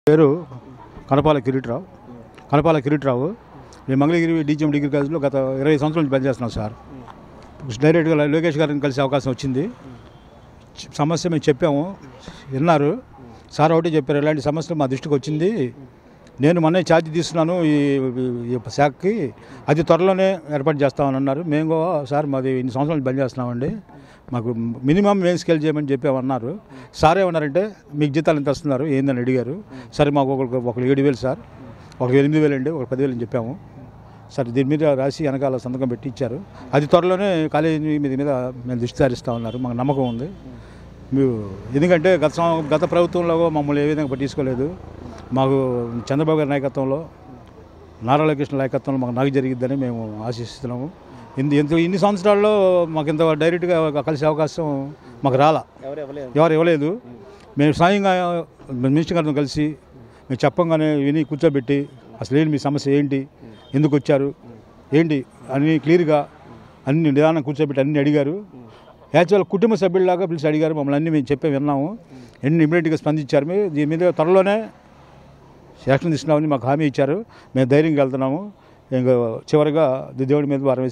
పేరు కనపాల కిరీట్రావు కనపాల కిరీట్రావు నేను Mangalagiri DGM degree కాలేజ్లో గత ఇరవై సంవత్సరాల నుంచి పనిచేస్తున్నాను సార్ డైరెక్ట్గా లోకేష్ గారిని కలిసే అవకాశం వచ్చింది సమస్య మేము చెప్పాము విన్నారు సార్ ఒకటి చెప్పారు ఇలాంటి సమస్య మా దృష్టికి వచ్చింది నేను మొన్నే ఛార్జ్ తీసుకున్నాను ఈ ఈ శాఖకి అది త్వరలోనే ఏర్పాటు చేస్తామని అన్నారు మేము కూడా సార్ మాది ఇన్ని సంవత్సరాలు పని చేస్తున్నామండి మాకు మినిమం మేము స్కేల్ చేయమని చెప్పామన్నారు సార్ ఏమన్నారంటే మీకు జీతాలు ఎంత వస్తున్నారు ఏందని అడిగారు సరే మాకు ఒకరికి ఒకరు ఏడు వేలు సార్ ఒకరికి ఎనిమిది వేలు అండి ఒక పదివేలు అని చెప్పాము సరే దీని మీద రాసి వెనకాల సంతకం పెట్టి ఇచ్చారు అది త్వరలోనే కాలేజీ మీద మీద మేము దృష్టి సారిస్తా ఉన్నారు మాకు నమ్మకం ఉంది మీరు ఎందుకంటే గత సం- గత ప్రభుత్వంలో మమ్మల్ని ఏ విధంగా పట్టించుకోలేదు మాకు చంద్రబాబు గారి నాయకత్వంలో నారా లోకేష్ నాయకత్వంలో మాకు నాకు జరిగిద్దని మేము ఆశిస్తున్నాము ఇంత ఇంత ఇన్ని సంవత్సరాల్లో మాకు ఇంత డైరెక్ట్గా కలిసే అవకాశం మాకు రాలా ఎవరు ఇవ్వలేదు ఎవరు ఇవ్వలేదు మేము స్వయంగా మినిస్టర్ గారితో కలిసి మేము చెప్పంగానే విని కూర్చోబెట్టి అసలు ఏంటి మీ సమస్య ఏంటి ఎందుకు వచ్చారు ఏంటి అన్ని క్లియర్గా అన్ని నిదానం కూర్చోబెట్టి అన్ని అడిగారు యాక్చువల్ కుటుంబ సభ్యుల్లాగా పిలిచి అడిగారు మమ్మల్ని అన్ని మేము చెప్పే విన్నాము ఎన్ని ఇమీడియట్గా స్పందించారు మీరు దీని మీద త్వరలోనే యాక్షన్ తీసుకున్నామని మాకు హామీ ఇచ్చారు మేము ధైర్యంగా వెళ్తున్నాము ఇంకా చివరిగా దేవుడి మీద వారం